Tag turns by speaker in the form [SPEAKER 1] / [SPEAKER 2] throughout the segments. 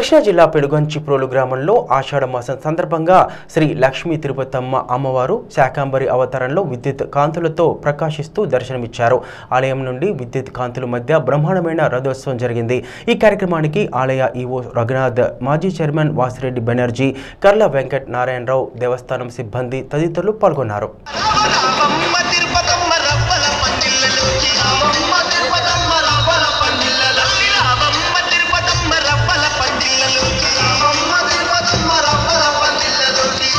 [SPEAKER 1] కృష్ణా జిల్లా పెనుగంచిప్రోలు గ్రామంలో ఆషాఢ మాసం సందర్భంగా శ్రీ లక్ష్మీ తిరుపతమ్మ అమ్మవారు శాకాంబరి అవతారంలో విద్యుత్ కాంతులతో ప్రకాశిస్తూ దర్శనమిచ్చారు ఆలయం నుండి విద్యుత్ కాంతుల మధ్య బ్రహ్మాండమైన రథోత్సవం జరిగింది ఈ కార్యక్రమానికి ఆలయ ఈవో రఘునాథ్ మాజీ చైర్మన్ వాసిరెడ్డి బెనర్జీ కర్ల వెంకట్ నారాయణరావు దేవస్థానం సిబ్బంది తదితరులు పాల్గొన్నారు
[SPEAKER 2] రామమ్మ తిరుపతమ్మ రవ్వల పందిళ్ళలోకి రామమ్మ తిరుపతమ్మ రవ్వల పందిళ్ళలోకి రామమ్మ తిరుపతమ్మ రవ్వల పందిళ్ళలోకి రామమ్మ తిరుపతమ్మ రవ్వల పందిళ్ళలోకి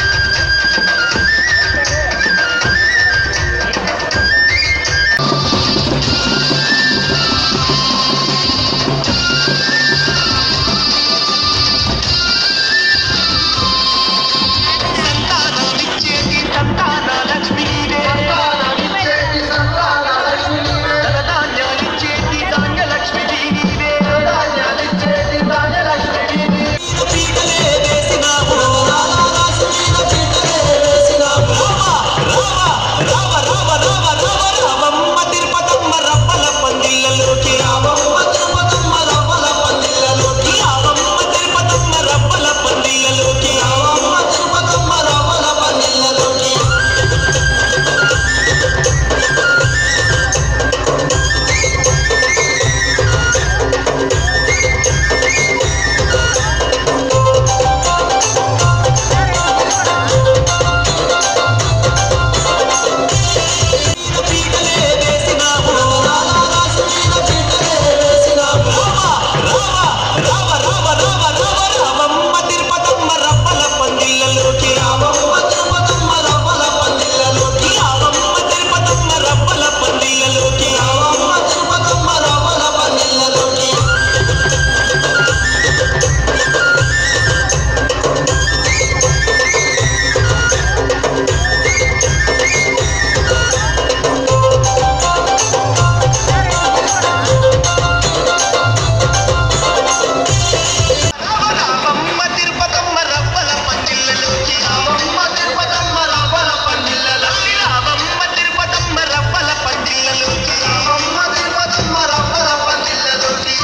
[SPEAKER 2] సంతానమిచ్చేటి సంతాన లక్ష్మీవే సంతానమిచ్చేటి సంతాన లక్ష్మీవే ధనధాన్యాలిచ్చేటి ధాన్యలక్ష్మి నీవే ధాన్యాలిచ్చేటి ధాన్యలక్ష్మి నీవే పీటలే వేసినావు రామదాసుని పీటలే వేసినావు రామ రామ రామ రామ రామ రామమ్మ తిరుపతమ్మ రవ్వల పందిళ్ళలోకి రామమ్మ తిరుపతమ్మ రవ్వల పందిళ్ళలోకి రామమ్మ తిరుపతమ్మ రవ్వల పందిళ్ళలోకి రామమ్మ తిరుపతమ్మ రవ్వల పందిళ్ళలోకి పీటలే వేసినావు రామదాసుని పీటలే వేసినావు రామ రామ రామ రామ రామ రామమ్మ తిరుపతమ్మ రవ్వల పందిళ్ళలోకి రామమ్మ తిరుపతమ్మ రవ్వల పందిళ్ళలోకి రామమ్మ తిరుపతమ్మ రవ్వల పందిళ్ళలోకి రామమ్మ తిరుపతమ్మ రవ్వల పందిళ్ళలోకి రామమ్మ తిరుపతమ్మ రవ్వల పందిళ్ళలోకి రామమ్మ తిరుపతమ్మ రవ్వల పందిళ్ళలోకి రామమ్మ తిరుపతమ్మ రవ్వల పందిళ్ళలోకి రామమ్మ తిరుపతమ్మ రవ్వల పందిళ్ళలోకి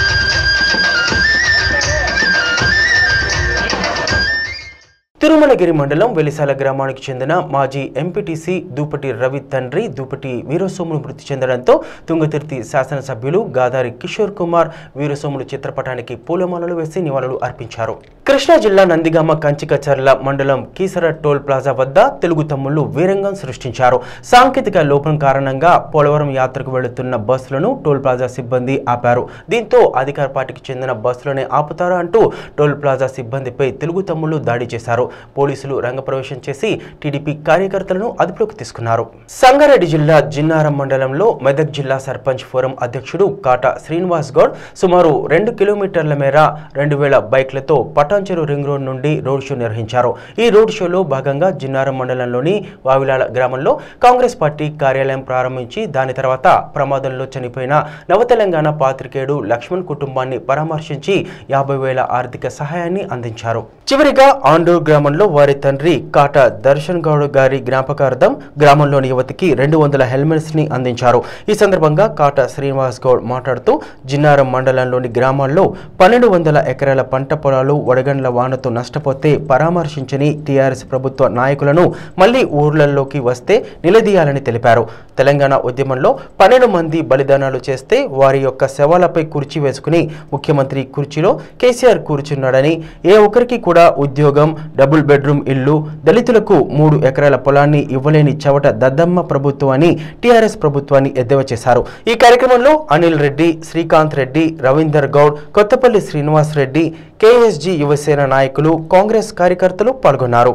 [SPEAKER 1] తిరుమలగిరి మండలం వెలిసాల గ్రామానికి చెందిన మాజీ ఎంపీటీసీ దూపటి రవి తండ్రి దూపటి వీరసోములు మృతి చెందడంతో తుంగతుర్తి శాసనసభ్యులు గాదారి కిషోర్ కుమార్ వీరసోములు చిత్రపటానికి పూలమాలలు వేసి నివాళులు అర్పించారు కృష్ణా జిల్లా నందిగామ కంచికచర్ల మండలం కీసర టోల్ ప్లాజా వద్ద తెలుగు తమ్ముళ్లు వీరంగం సృష్టించారు సాంకేతిక లోపం కారణంగా పోలవరం యాత్రకు వెళుతున్న బస్సులను టోల్ ప్లాజా సిబ్బంది ఆపారు దీంతో అధికార పార్టీకి చెందిన బస్సులనే ఆపుతారా అంటూ టోల్ ప్లాజా సిబ్బందిపై తెలుగు తమ్ముళ్లు దాడి చేశారు పోలీసులు రంగప్రవేశం చేసి టీడీపీ కార్యకర్తలను అదుపులోకి తీసుకున్నారు సంగారెడ్డి జిల్లా జిన్నారం మండలంలో మెదక్ జిల్లా సర్పంచ్ ఫోరం అధ్యక్షుడు కాటా శ్రీనివాస్ గౌడ్ సుమారు రెండు కిలోమీటర్ల మేర రెండు వేల బైక్లతో పటాన్చెరు రింగ్ రోడ్ నుండి రోడ్ షో నిర్వహించారు ఈ రోడ్ షోలో భాగంగా జిన్నారం మండలంలోని వావిలాల గ్రామంలో కాంగ్రెస్ పార్టీ కార్యాలయం ప్రారంభించి దాని తర్వాత ప్రమాదంలో చనిపోయిన నవతెలంగాణ పాత్రికేయుడు లక్ష్మణ్ కుటుంబాన్ని పరామర్శించి యాభై వేల ఆర్థిక సహాయాన్ని అందించారు చివరిగా ఆండూర్ గ్రామంలో వారి తండ్రి కాటా దర్శన్ గౌడ్ గారి జ్ఞాపకార్థం గ్రామంలోని యువతికి రెండు వందల హెల్మెట్స్ ని అందించారు ఈ సందర్భంగా కాటా శ్రీనివాస్ గౌడ్ మాట్లాడుతూ జిన్నారం మండలంలోని గ్రామాల్లో పన్నెండు వందల ఎకరాల పంట పొలాలు వడగండ్ల వానతో నష్టపోతే పరామర్శించని టీఆర్ఎస్ ప్రభుత్వ నాయకులను మళ్లీ ఊర్లలోకి వస్తే నిలదీయాలని తెలిపారు తెలంగాణ ఉద్యమంలో పన్నెండు మంది బలిదానాలు చేస్తే వారి యొక్క శవాలపై కుర్చీ వేసుకుని ముఖ్యమంత్రి కుర్చీలో కేసీఆర్ కూర్చున్నాడని ఏ ఒక్కరికి కూడా ఉద్యోగం డబుల్ బెడ్రూమ్ ఇల్లు దళితులకు మూడు ఎకరాల పొలాన్ని ఇవ్వలేని చవట దద్దమ్మ ప్రభుత్వాన్ని టీఆర్ఎస్ ప్రభుత్వాన్ని ఎద్దేవా చేశారు ఈ కార్యక్రమంలో అనిల్ రెడ్డి శ్రీకాంత్ రెడ్డి రవీందర్ గౌడ్ కొత్తపల్లి శ్రీనివాస్ రెడ్డి కేఎస్జీ యువసేన నాయకులు కాంగ్రెస్ కార్యకర్తలు పాల్గొన్నారు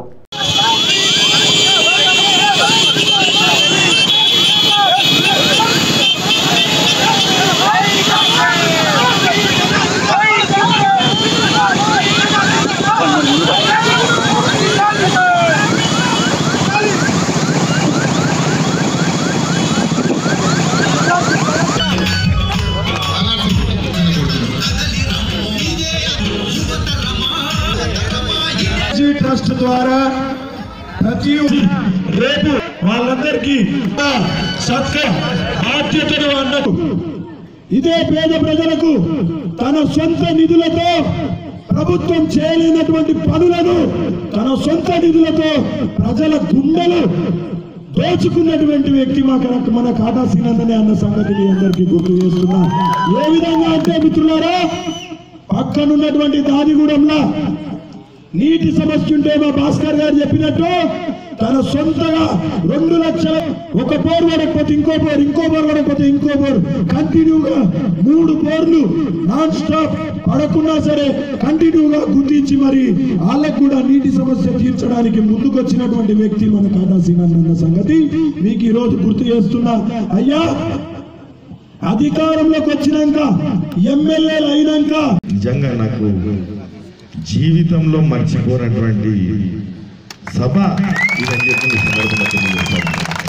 [SPEAKER 3] జీ ట్రస్ట్ ద్వారా ప్రతి రేపు వాళ్ళందరికీ సత్క బాధ్యతను అన్నట్టు ఇదే పేద ప్రజలకు తన సొంత నిధులతో ప్రభుత్వం చేయలేనటువంటి పనులను తన సొంత నిధులతో ప్రజల గుండెలు దోచుకున్నటువంటి వ్యక్తి మా కనుక మన కాటా శ్రీనందనే అన్న సంగతి మీ అందరికీ గుర్తు చేస్తున్నా ఏ విధంగా అంటే మిత్రులారా పక్కనున్నటువంటి దాదిగూడెంలో నీటి సమస్య ఉంటే మా భాస్కర్ గారు చెప్పినట్టు తన సొంతగా రెండు లక్షల ఒక బోర్ పడకపోతే ఇంకో బోర్ ఇంకో బోర్ పడకపోతే ఇంకో బోర్ కంటిన్యూగా మూడు బోర్లు నాన్ స్టాప్ పడకున్నా సరే కంటిన్యూగా గుర్తించి మరి వాళ్ళకు కూడా నీటి సమస్య తీర్చడానికి ముందుకొచ్చినటువంటి వ్యక్తి మన కాదా అన్న సంగతి మీకు ఈ రోజు గుర్తు చేస్తున్నా అయ్యా అధికారంలోకి వచ్చినాక ఎమ్మెల్యేలు అయినాక
[SPEAKER 4] నిజంగా నాకు జీవితంలో మర్చిపోనటువంటి సభ ఇదని చెప్పి ఈ సందర్భంగా తెలియజేస్తాను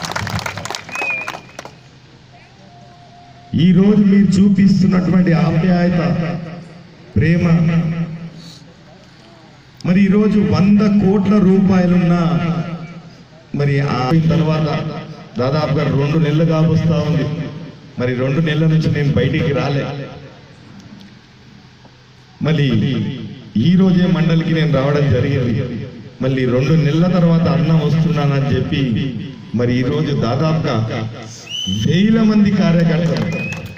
[SPEAKER 4] ఈ రోజు మీరు చూపిస్తున్నటువంటి ఆప్యాయత ప్రేమ మరి ఈరోజు వంద కోట్ల రూపాయలున్న మరి ఆ తర్వాత దాదాపుగా రెండు నెలలు కాబోస్తా ఉంది మరి రెండు నెలల నుంచి నేను బయటికి రాలే మళ్ళీ ఈ రోజే మండలికి నేను రావడం జరిగింది మళ్ళీ రెండు నెలల తర్వాత అన్నం వస్తున్నానని చెప్పి మరి ఈ రోజు దాదాపుగా వేల మంది కార్యకర్తలు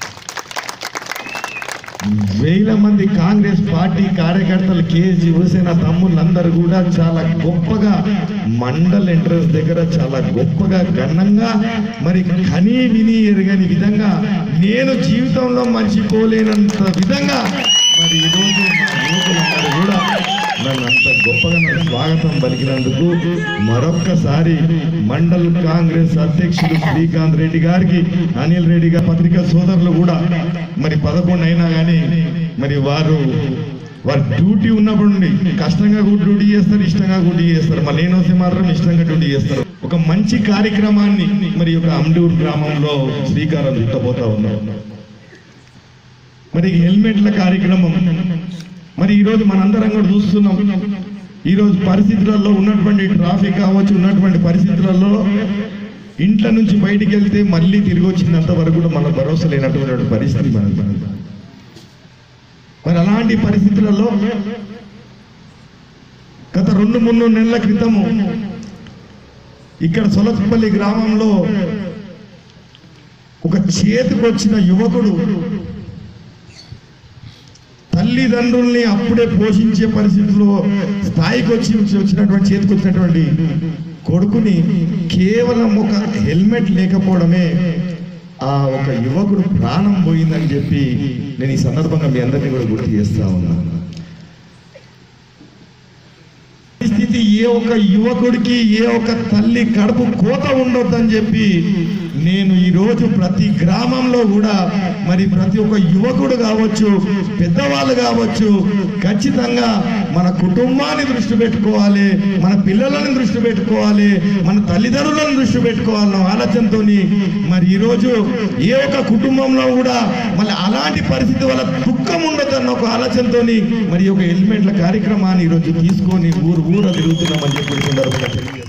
[SPEAKER 4] వేల మంది కాంగ్రెస్ పార్టీ కార్యకర్తలు కేజీ హుసేన తమ్ముళ్ళందరూ కూడా చాలా గొప్పగా మండల్ ఎంట్రన్స్ దగ్గర చాలా గొప్పగా ఘనంగా మరి కనీ విని ఎరగని విధంగా నేను జీవితంలో మర్చిపోలేనంత విధంగా మరి ఈరోజు మా యువకులందరూ కూడా నన్ను అంత గొప్పగా నన్ను స్వాగతం పలికినందుకు మరొక్కసారి మండల్ కాంగ్రెస్ అధ్యక్షుడు శ్రీకాంత్ రెడ్డి గారికి అనిల్ రెడ్డి గారి పత్రికా సోదరులు కూడా మరి పదకొండు అయినా కానీ మరి వారు వారి డ్యూటీ ఉన్నప్పుడు నుండి కష్టంగా కూడా డ్యూటీ చేస్తారు ఇష్టంగా కూడా డ్యూటీ చేస్తారు మళ్ళీ లేని వస్తే మాత్రం ఇష్టంగా డ్యూటీ చేస్తారు ఒక మంచి కార్యక్రమాన్ని మరి ఒక అమ్డూరు గ్రామంలో శ్రీకారం చుట్టబోతా ఉన్నారు మరి హెల్మెట్ల కార్యక్రమం మరి ఈరోజు మనందరం కూడా చూస్తున్నాం ఈరోజు పరిస్థితులలో ఉన్నటువంటి ట్రాఫిక్ కావచ్చు ఉన్నటువంటి పరిస్థితులలో ఇంట్ల నుంచి బయటికి వెళ్తే మళ్ళీ తిరిగి వచ్చినంత వరకు కూడా మన భరోసా లేనటువంటి పరిస్థితి మనది మరి అలాంటి పరిస్థితులలో గత రెండు మూడు నెలల క్రితము ఇక్కడ సొలత్పల్లి గ్రామంలో ఒక చేతికొచ్చిన యువకుడు తల్లిదండ్రుల్ని అప్పుడే పోషించే పరిస్థితిలో స్థాయికి వచ్చి వచ్చినటువంటి చేతికి వచ్చినటువంటి కొడుకుని కేవలం ఒక హెల్మెట్ లేకపోవడమే ఆ ఒక యువకుడు ప్రాణం పోయిందని చెప్పి నేను ఈ సందర్భంగా మీ అందరినీ కూడా గుర్తు చేస్తా ఉన్నాను పరిస్థితి ఏ ఒక్క యువకుడికి ఏ ఒక్క తల్లి కడుపు కోత ఉండొద్దని చెప్పి నేను ఈ రోజు ప్రతి గ్రామంలో కూడా మరి ప్రతి ఒక్క యువకుడు కావచ్చు పెద్దవాళ్ళు కావచ్చు ఖచ్చితంగా మన కుటుంబాన్ని దృష్టి పెట్టుకోవాలి మన పిల్లలను దృష్టి పెట్టుకోవాలి మన తల్లిదండ్రులను దృష్టి పెట్టుకోవాలన్న ఆలోచనతో మరి ఈరోజు ఏ ఒక్క కుటుంబంలో కూడా మళ్ళీ అలాంటి పరిస్థితి వల్ల దుఃఖం ఉండొద్దన్న ఒక ఆలోచనతో మరి ఈ ఒక హెల్మెట్ల కార్యక్రమాన్ని ఈరోజు తీసుకొని ఊరు ఊర తిరుగుతున్నామని చెప్పి ఈ సందర్భంగా తెలియజేస్తున్నాను.